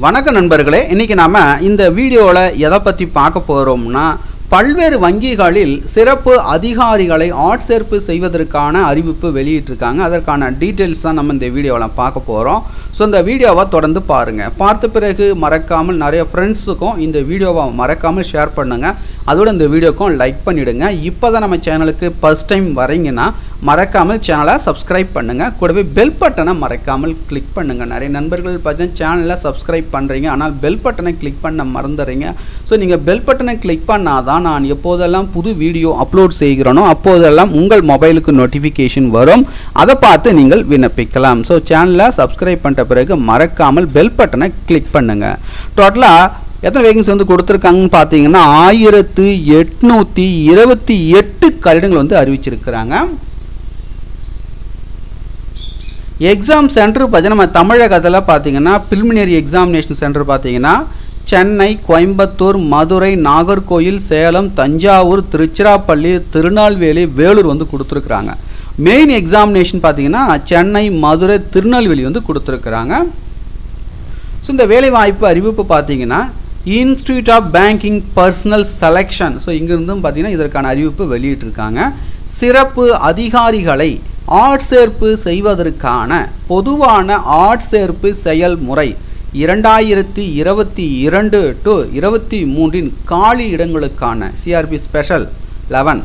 வணக்கம் நண்பர்களே இன்னைக்கு நாம இந்த வீடியோவில் எதை பற்றி பார்க்க போகிறோம்னா பல்வேறு வங்கிகளில் சிறப்பு அதிகாரிகளை ஆட்சேர்ப்பு செய்வதற்கான அறிவிப்பு வெளியிட்டிருக்காங்க அதற்கான டீட்டெயில்ஸ் தான் நம்ம இந்த வீடியோவில் பார்க்க போகிறோம் ஸோ இந்த வீடியோவை தொடர்ந்து பாருங்கள் பார்த்த பிறகு மறக்காமல் நிறைய ஃப்ரெண்ட்ஸுக்கும் இந்த வீடியோவை மறக்காமல் ஷேர் பண்ணுங்கள் அதோட இந்த வீடியோக்கும் லைக் பண்ணிவிடுங்க இப்போ தான் நம்ம சேனலுக்கு ஃபஸ்ட் டைம் வரீங்கன்னா மறக்காமல் சேனலை சப்ஸ்கிரைப் பண்ணுங்கள் கூடவே பெல் பட்டனை மறக்காமல் கிளிக் பண்ணுங்கள் நிறைய நண்பர்கள் பார்த்தீங்கன்னா சேனலை சப்ஸ்கிரைப் பண்ணுறீங்க ஆனால் பெல் பட்டனை கிளிக் பண்ண மறந்துடுறீங்க ஸோ நீங்கள் பெல் பட்டனை கிளிக் பண்ணால் தான் நான் எப்போதெல்லாம் புது வீடியோ அப்லோட் செய்கிறேனோ அப்போதெல்லாம் உங்கள் மொபைலுக்கு நோட்டிஃபிகேஷன் வரும் அதை பார்த்து நீங்கள் விண்ணப்பிக்கலாம் ஸோ சேனலை சப்ஸ்கிரைப் பண்ணிட்ட பிறகு மறக்காமல் பெல் பட்டனை கிளிக் பண்ணுங்கள் டோட்டலாக எத்தனை வேகன்சி வந்து கொடுத்துருக்காங்கன்னு பார்த்தீங்கன்னா ஆயிரத்து எட்நூற்றி இருபத்தி எட்டு கட்டிடங்கள் வந்து அறிவிச்சிருக்கிறாங்க எக்ஸாம் சென்டர் பார்த்தீங்கன்னா நம்ம தமிழகத்தில் பார்த்தீங்கன்னா பிலிமினரி எக்ஸாமினேஷன் சென்டர் பார்த்தீங்கன்னா சென்னை கோயம்புத்தூர் மதுரை நாகர்கோயில் சேலம் தஞ்சாவூர் திருச்சிராப்பள்ளி திருநெல்வேலி வேலூர் வந்து கொடுத்துருக்குறாங்க மெயின் எக்ஸாமினேஷன் பார்த்தீங்கன்னா சென்னை மதுரை திருநெல்வேலி வந்து கொடுத்துருக்குறாங்க ஸோ இந்த வேலைவாய்ப்பு அறிவிப்பு பார்த்தீங்கன்னா institute of banking personnel selection so இங்கிருந்தும் பார்த்தீங்கன்னா இதற்கான அறிவிப்பு வெளியிட்டிருக்காங்க சிறப்பு அதிகாரிகளை ஆட்சேர்ப்பு செய்வதற்கான பொதுவான ஆட்சேர்ப்பு செயல்முறை இரண்டாயிரத்தி இருபத்தி இரண்டு டு இருபத்தி மூன்றின் காலி இடங்களுக்கான சிஆர்பி ஸ்பெஷல் லெவன்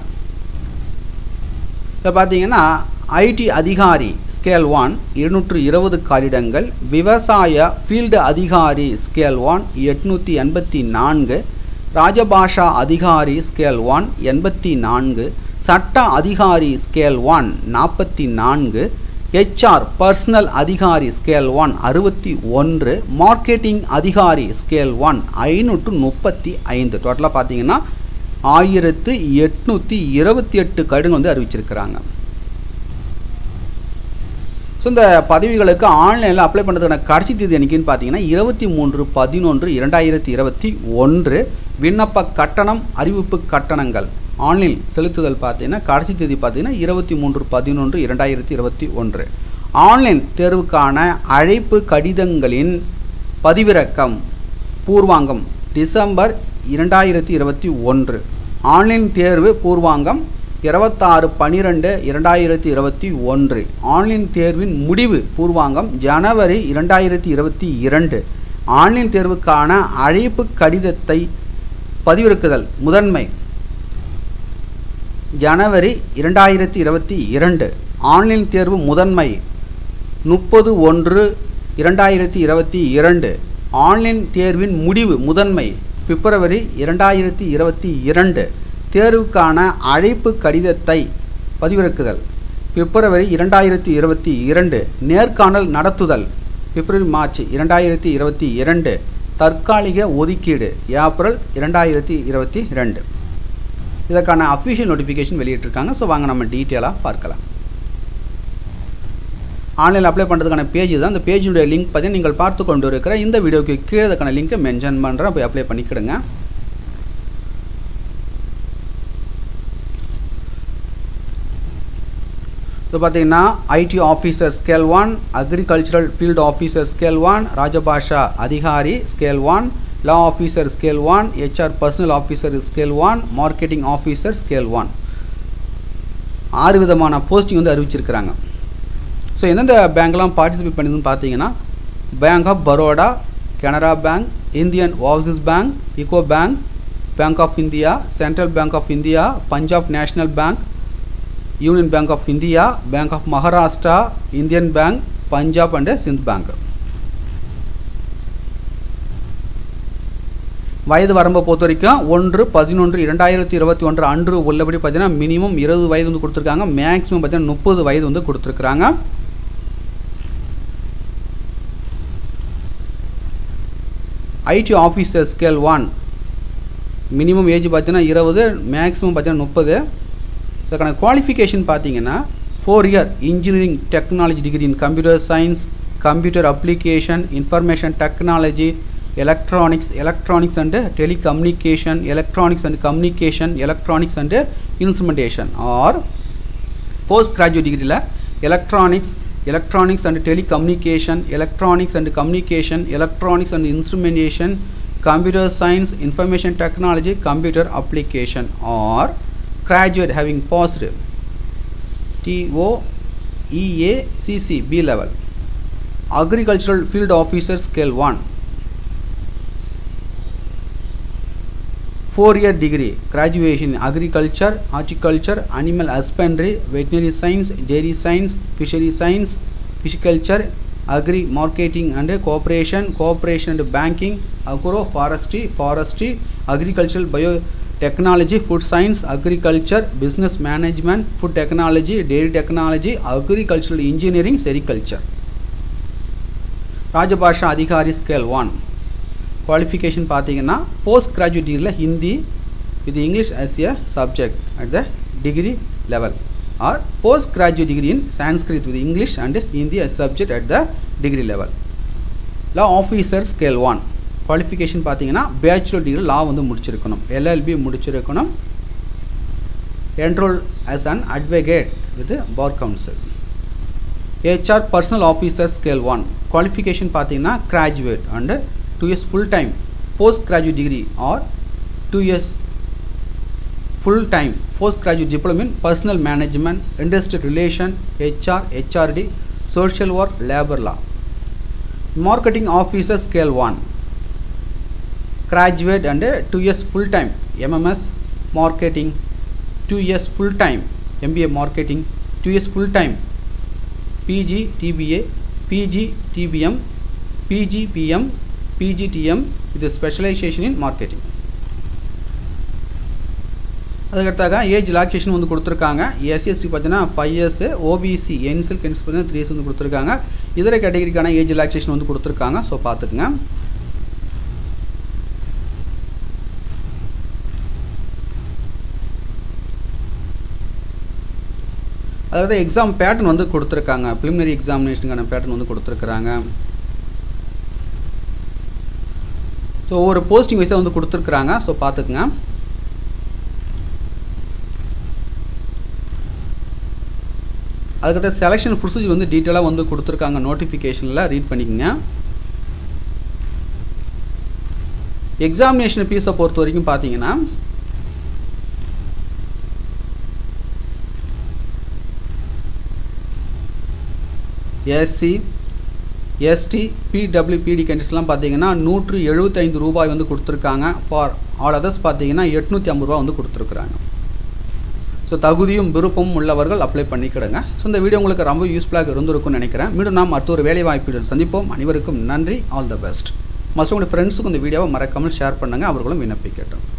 இப்போ பார்த்தீங்கன்னா ஐடி அதிகாரி ஸ்கேல் ஒன் இருநூற்று இருபது காலிடங்கள் விவசாய ஃபீல்டு அதிகாரி ஸ்கேல் ஒன் எட்நூற்றி எண்பத்தி நான்கு ராஜபாஷா அதிகாரி ஸ்கேல் ஒன் எண்பத்தி நான்கு சட்ட அதிகாரி ஸ்கேல் ஒன் நாற்பத்தி நான்கு ஹெச்ஆர் பர்சனல் அதிகாரி ஸ்கேல் ஒன் அறுபத்தி ஒன்று மார்க்கெட்டிங் அதிகாரி ஸ்கேல் ஒன் ஐநூற்று முப்பத்தி ஐந்து டோட்டலாக பார்த்தீங்கன்னா ஆயிரத்து எட்நூற்றி இருபத்தி எட்டு கடிதங்கள் வந்து அறிவிச்சிருக்கிறாங்க ஸோ இந்த பதவிகளுக்கு ஆன்லைனில் அப்ளை பண்ணுறதுக்கான கடைசி தேதி என்னைக்குன்னு பார்த்தீங்கன்னா இருபத்தி மூன்று பதினொன்று இரண்டாயிரத்தி இருபத்தி ஒன்று விண்ணப்ப கட்டணம் அறிவிப்பு கட்டணங்கள் ஆன்லைன் செலுத்துதல் பார்த்தீங்கன்னா கடைசி தேதி பார்த்தீங்கன்னா இருபத்தி மூன்று பதினொன்று இரண்டாயிரத்தி இருபத்தி ஒன்று ஆன்லைன் தேர்வுக்கான அழைப்பு கடிதங்களின் பதிவிறக்கம் பூர்வாங்கம் டிசம்பர் இரண்டாயிரத்தி இருபத்தி ஒன்று ஆன்லைன் தேர்வு பூர்வாங்கம் இருபத்தாறு பன்னிரெண்டு இரண்டாயிரத்தி இருபத்தி ஒன்று ஆன்லைன் தேர்வின் முடிவு பூர்வாங்கம் ஜனவரி இரண்டாயிரத்தி இருபத்தி இரண்டு ஆன்லைன் தேர்வுக்கான அழைப்பு கடிதத்தை பதிவிறக்குதல் முதன்மை ஜனவரி இரண்டாயிரத்தி இருபத்தி இரண்டு ஆன்லைன் தேர்வு முதன்மை முப்பது ஒன்று இரண்டாயிரத்தி இருபத்தி இரண்டு ஆன்லைன் தேர்வின் முடிவு முதன்மை பிப்ரவரி இரண்டாயிரத்தி இருபத்தி இரண்டு தேர்வுக்கான அழைப்பு கடிதத்தை பதிவிறக்குதல் பிப்ரவரி இரண்டாயிரத்தி இருபத்தி இரண்டு நேர்காணல் நடத்துதல் பிப்ரவரி மார்ச் இரண்டாயிரத்தி இருபத்தி இரண்டு தற்காலிக ஒதுக்கீடு ஏப்ரல் இரண்டாயிரத்தி இருபத்தி ரெண்டு இதற்கான அஃபிஷியல் நோட்டிஃபிகேஷன் வெளியிட்டிருக்காங்க ஸோ வாங்க நம்ம டீட்டெயிலாக பார்க்கலாம் ஆன்லைனில் அப்ளை பண்ணுறதுக்கான பேஜ் தான் அந்த பேஜினுடைய லிங்க் பார்த்தீங்கன்னா நீங்கள் பார்த்து கொண்டு இருக்கிற இந்த வீடியோக்கு கீழே அதுக்கான லிங்க்கை மென்ஷன் பண்ணுறேன் போய் அப்ளை பண்ணிக்கிடுங்க ஸோ பார்த்தீங்கன்னா IT officer scale one agricultural field officer scale one Rajbhasha அதிகாரி scale one law officer scale one HR personnel officer scale one marketing officer scale one ஆறு விதமான போஸ்டிங் வந்து அறிவிச்சிருக்கிறாங்க ஸோ எந்தெந்த பேங்க்லாம் பார்ட்டிசிபேட் பண்ணுதுன்னு பார்த்தீங்கன்னா bank of Baroda Canara bank Indian overseas bank UCO bank bank of India central bank of India Punjab national bank union bank of India bank of Maharashtra Indian bank Punjab and Sind bank வயது வரம்பை பொறுத்த வரைக்கும் ஒன்று பதினொன்று இரண்டாயிரத்தி இருபத்தி ஒன்று அன்று உள்ளபடி பார்த்தீங்கன்னா மினிமம் இருபது வயது வந்து கொடுத்துருக்காங்க மேக்ஸிமம் பார்த்தீங்கன்னா முப்பது வயது வந்து கொடுத்துருக்குறாங்க IT officer scale one minimum age பார்த்தீங்கன்னா இருபது மேக்ஸிமம் பார்த்தீங்கன்னா முப்பது இதுக்கான குவாலிஃபிகேஷன் பார்த்தீங்கன்னா four year engineering technology degree in computer science computer application information technology electronics electronics and telecommunication electronics and communication electronics and instrumentation or post graduate டிகிரியில் electronics electronics and telecommunication electronics and communication electronics and instrumentation computer science information technology computer application or graduate having passed TOEACC B level agricultural field officer scale 1 four year degree graduation in agriculture horticulture animal husbandry veterinary science dairy science fishery science pisciculture agri marketing and cooperation cooperation and banking agro forestry forestry agricultural biotechnology food science agriculture business management food technology dairy technology agricultural engineering sericulture Rajbhasha அதிகாரி scale one qualification பார்த்தீங்கன்னா post graduate டிகிரியில் Hindi with English as a subject at the degree level or post graduate degree in Sanskrit with English and Hindi as subject at the degree level law officer scale one qualification பார்த்தீங்கன்னா bachelor degree law வந்து முடிச்சிருக்கணும் LLB முடிச்சிருக்கணும் enroll as an advocate with bar council HR personnel officer scale one qualification பார்த்தீங்கன்னா graduate and two years full time post graduate degree or two years full time post graduate diploma in personnel management industrial relation HR HRD social work labour law marketing officer scale one graduate and two years full time MMS marketing two years full time MBA marketing two years full time PG DBA PG DPM PGPM PGDM இது specialisation இன் marketing அதுக்கடுத்தாக age relaxation வந்து கொடுத்துருக்காங்க SC ST பார்த்தீங்கன்னா five years OBC NCL கென்ஸ் பார்த்தீங்கன்னா three years வந்து கொடுத்துருக்காங்க இதர கேட்டகரிக்கான ஏஜ் ரிலாக்ஸேஷன் வந்து கொடுத்துருக்காங்க ஸோ பார்த்துக்குங்க அதாவது எக்ஸாம் பேட்டர்ன் வந்து கொடுத்துருக்காங்க ப்ரிலிமினரி எக்ஸாமினேஷனுக்கான பேட்டர்ன் வந்து கொடுத்துருக்குறாங்க ஸோ ஒவ்வொரு போஸ்டிங் வைஸாக வந்து கொடுத்துருக்குறாங்க ஸோ பார்த்துக்குங்க அதுக்கடுத்த செலெக்ஷன் ப்ரொசீஜர் வந்து டீட்டெயிலாக வந்து கொடுத்துருக்காங்க நோட்டிஃபிகேஷனில் ரீட் பண்ணிக்கோங்க எக்ஸாமினேஷன் ஃபீஸை பொறுத்த வரைக்கும் பார்த்தீங்கன்னா எஸ்சி எஸ்டி பிடபிள்யூபிடி கேண்டிடேட்ஸ்லாம் பார்த்தீங்கன்னா நூற்று எழுபத்தைந்து ரூபாய் வந்து கொடுத்துருக்காங்க ஃபார் ஆல் அதர்ஸ் பார்த்தீங்கன்னா எட்நூற்றி ஐம்பது ரூபா வந்து கொடுத்துருக்குறாங்க ஸோ தகுதியும் விருப்பமும் உள்ளவர்கள் அப்ளை பண்ணிக்கிடுங்க ஸோ இந்த வீடியோ உங்களுக்கு ரொம்ப யூஸ்ஃபுல்லாக இருந்திருக்கும்னு நினைக்கிறேன் மீண்டும் நாம் அடுத்த ஒரு வேலை வாய்ப்புகள் சந்திப்போம் அனைவருக்கும் நன்றி ஆல் த பெஸ்ட் மற்ற உங்களுடைய ஃப்ரெண்ட்ஸுக்கும் இந்த வீடியோவை மறக்காமல் ஷேர் பண்ணுங்கள் அவர்களும் விண்ணப்பிக்கட்டும்